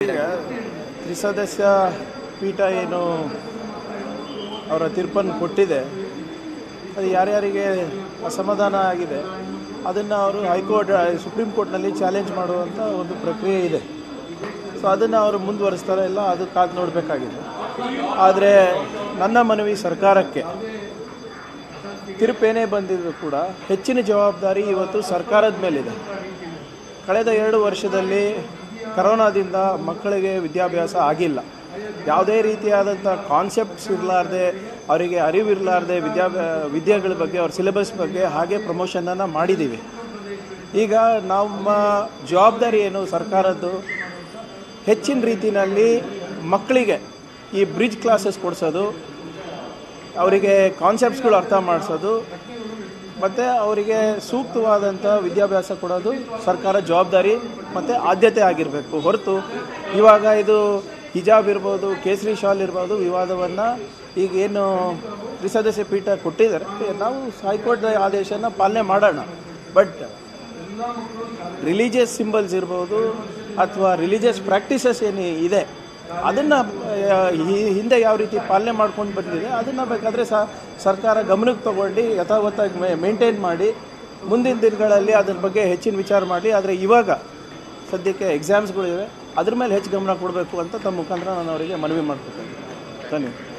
ಈಗ ತ್ರಿಸದಸ್ಯ ಪೀಠ ಏನು ಅವರ ತೀರ್ಪನ್ನು ಕೊಟ್ಟಿದೆ ಅದು ಯಾರ್ಯಾರಿಗೆ ಅಸಮಾಧಾನ ಆಗಿದೆ ಅದನ್ನು ಅವರು ಹೈಕೋರ್ಟ್ ಸುಪ್ರೀಂ ಕೋರ್ಟ್ನಲ್ಲಿ ಚಾಲೆಂಜ್ ಮಾಡುವಂಥ ಒಂದು ಪ್ರಕ್ರಿಯೆ ಇದೆ ಸೊ ಅದನ್ನು ಅವರು ಮುಂದುವರಿಸ್ತಾರೆ ಇಲ್ಲ ಅದು ಕಾದು ನೋಡಬೇಕಾಗಿದೆ ಆದರೆ ನನ್ನ ಮನವಿ ಸರ್ಕಾರಕ್ಕೆ ತೀರ್ಪೇನೇ ಬಂದಿದ್ರು ಕೂಡ ಹೆಚ್ಚಿನ ಜವಾಬ್ದಾರಿ ಇವತ್ತು ಸರ್ಕಾರದ ಮೇಲಿದೆ ಕಳೆದ ಎರಡು ವರ್ಷದಲ್ಲಿ ಕರೋನಾದಿಂದ ಮಕ್ಕಳಿಗೆ ವಿದ್ಯಾಭ್ಯಾಸ ಆಗಿಲ್ಲ ಯಾವುದೇ ರೀತಿಯಾದಂಥ ಕಾನ್ಸೆಪ್ಟ್ಸ್ ಇರಲಾರ್ದೆ ಅವರಿಗೆ ಅರಿವಿರಲಾರ್ದೆ ವಿದ್ಯಾ ವಿದ್ಯೆಗಳ ಬಗ್ಗೆ ಅವ್ರ ಸಿಲೆಬಸ್ ಬಗ್ಗೆ ಹಾಗೆ ಪ್ರಮೋಷನನ್ನು ಮಾಡಿದ್ದೀವಿ ಈಗ ನಮ್ಮ ಜವಾಬ್ದಾರಿ ಏನು ಸರ್ಕಾರದ್ದು ಹೆಚ್ಚಿನ ರೀತಿಯಲ್ಲಿ ಮಕ್ಕಳಿಗೆ ಈ ಬ್ರಿಡ್ಜ್ ಕ್ಲಾಸಸ್ ಕೊಡಿಸೋದು ಅವರಿಗೆ ಕಾನ್ಸೆಪ್ಟ್ಸ್ಗಳು ಅರ್ಥ ಮಾಡಿಸೋದು ಮತ್ತು ಅವರಿಗೆ ಸೂಕ್ತವಾದಂಥ ವಿದ್ಯಾಭ್ಯಾಸ ಕೊಡೋದು ಸರ್ಕಾರ ಜವಾಬ್ದಾರಿ ಮತ್ತು ಆದ್ಯತೆ ಆಗಿರಬೇಕು ಹೊರತು ಇವಾಗ ಇದು ಹಿಜಾಬ್ ಇರ್ಬೋದು ಕೇಸರಿ ಶಾಲ್ ಇರ್ಬೋದು ವಿವಾದವನ್ನು ಈಗ ಏನು ತ್ರಿಸದಸ್ಯ ಪೀಠ ಕೊಟ್ಟಿದ್ದಾರೆ ನಾವು ಹೈಕೋರ್ಟ್ ಆದೇಶನ ಪಾಲನೆ ಮಾಡೋಣ ಬಟ್ ರಿಲಿಜಿಯಸ್ ಸಿಂಬಲ್ಸ್ ಇರ್ಬೋದು ಅಥವಾ ರಿಲಿಜಿಯಸ್ ಪ್ರಾಕ್ಟೀಸಸ್ ಏನು ಇದೆ ಅದನ್ನು ಹಿಂದೆ ಯಾವ ರೀತಿ ಪಾಲನೆ ಮಾಡ್ಕೊಂಡು ಬಂದಿದೆ ಅದನ್ನು ಬೇಕಾದರೆ ಸ ಸರ್ಕಾರ ಗಮನಕ್ಕೆ ತಗೊಂಡು ಯಥಾವತ್ತಾಗಿ ಮೇಂಟೈನ್ ಮಾಡಿ ಮುಂದಿನ ದಿನಗಳಲ್ಲಿ ಅದ್ರ ಬಗ್ಗೆ ಹೆಚ್ಚಿನ ವಿಚಾರ ಮಾಡಲಿ ಆದರೆ ಇವಾಗ ಸದ್ಯಕ್ಕೆ ಎಕ್ಸಾಮ್ಸ್ಗಳಿವೆ ಅದ್ರ ಮೇಲೆ ಹೆಚ್ಚು ಗಮನ ಕೊಡಬೇಕು ಅಂತ ತಮ್ಮ ಮುಖಾಂತರ ನಾನು ಅವರಿಗೆ ಮನವಿ ಮಾಡ್ಕೊತೇನೆ ಧನ್ಯವಾದ